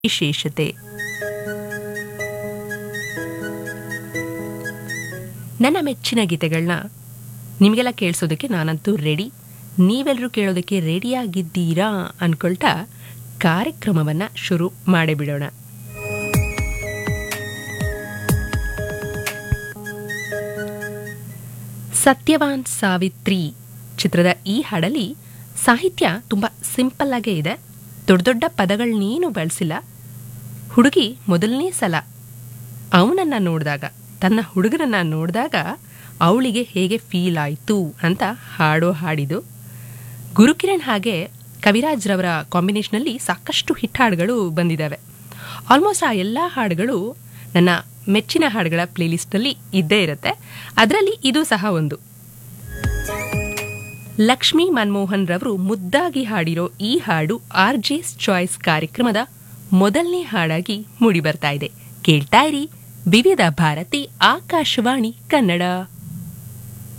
ವಿಶೇಷತೆ ನನ್ನ ಮೆಚ್ಚಿನ ಗೀತೆಗಳನ್ನ ನಿಮಗೆಲ್ಲ ಕೇಳಿಸೋದಕ್ಕೆ ನಾನಂತೂ ರೆಡಿ ನೀವೆಲ್ಲರೂ ಕೇಳೋದಕ್ಕೆ ರೆಡಿಯಾಗಿದ್ದೀರಾ ಅನ್ಕೊಳ್ತಾ ಕಾರ್ಯಕ್ರಮವನ್ನು ಶುರು ಮಾಡಿಬಿಡೋಣ ಸತ್ಯವಾನ್ ಸಾವಿತ್ರಿ ಚಿತ್ರದ ಈ ಹಾಡಲ್ಲಿ ಸಾಹಿತ್ಯ ತುಂಬ ಸಿಂಪಲ್ ಆಗೇ ಇದೆ ದೊಡ್ಡ ದೊಡ್ಡ ಪದಗಳನ್ನೇನು ಬಳಸಿಲ್ಲ ಹುಡುಗಿ ಮೊದಲನೇ ಸಲ ಅವನನ್ನು ನೋಡಿದಾಗ ತನ್ನ ಹುಡುಗನನ್ನ ನೋಡಿದಾಗ ಅವಳಿಗೆ ಹೇಗೆ ಫೀಲ್ ಆಯಿತು ಅಂತ ಹಾಡೋ ಹಾಡಿದು ಗುರುಕಿರಣ್ ಹಾಗೆ ಕವಿರಾಜ್ ರವರ ಕಾಂಬಿನೇಷನಲ್ಲಿ ಸಾಕಷ್ಟು ಹಿಟ್ ಹಾಡುಗಳು ಬಂದಿದ್ದಾವೆ ಆಲ್ಮೋಸ್ಟ್ ಆ ಎಲ್ಲ ಹಾಡುಗಳು ನನ್ನ ಮೆಚ್ಚಿನ ಹಾಡುಗಳ ಪ್ಲೇಲಿಸ್ಟಲ್ಲಿ ಇದ್ದೇ ಇರುತ್ತೆ ಅದರಲ್ಲಿ ಇದು ಸಹ ಒಂದು ಲಕ್ಷ್ಮೀ ಮನ್ಮೋಹನ್ ರವರು ಮುದ್ದಾಗಿ ಹಾಡಿರೋ ಈ ಹಾಡು ಆರ್ ಜೆಸ್ ಚಾಯ್ಸ್ ಕಾರ್ಯಕ್ರಮದ ಮೊದಲನೇ ಹಾಡಾಗಿ ಮೂಡಿ ಬರ್ತಾ ಇದೆ ಕೇಳ್ತಾ ಇರಿ ವಿವಿಧ ಭಾರತಿ ಆಕಾಶವಾಣಿ ಕನ್ನಡ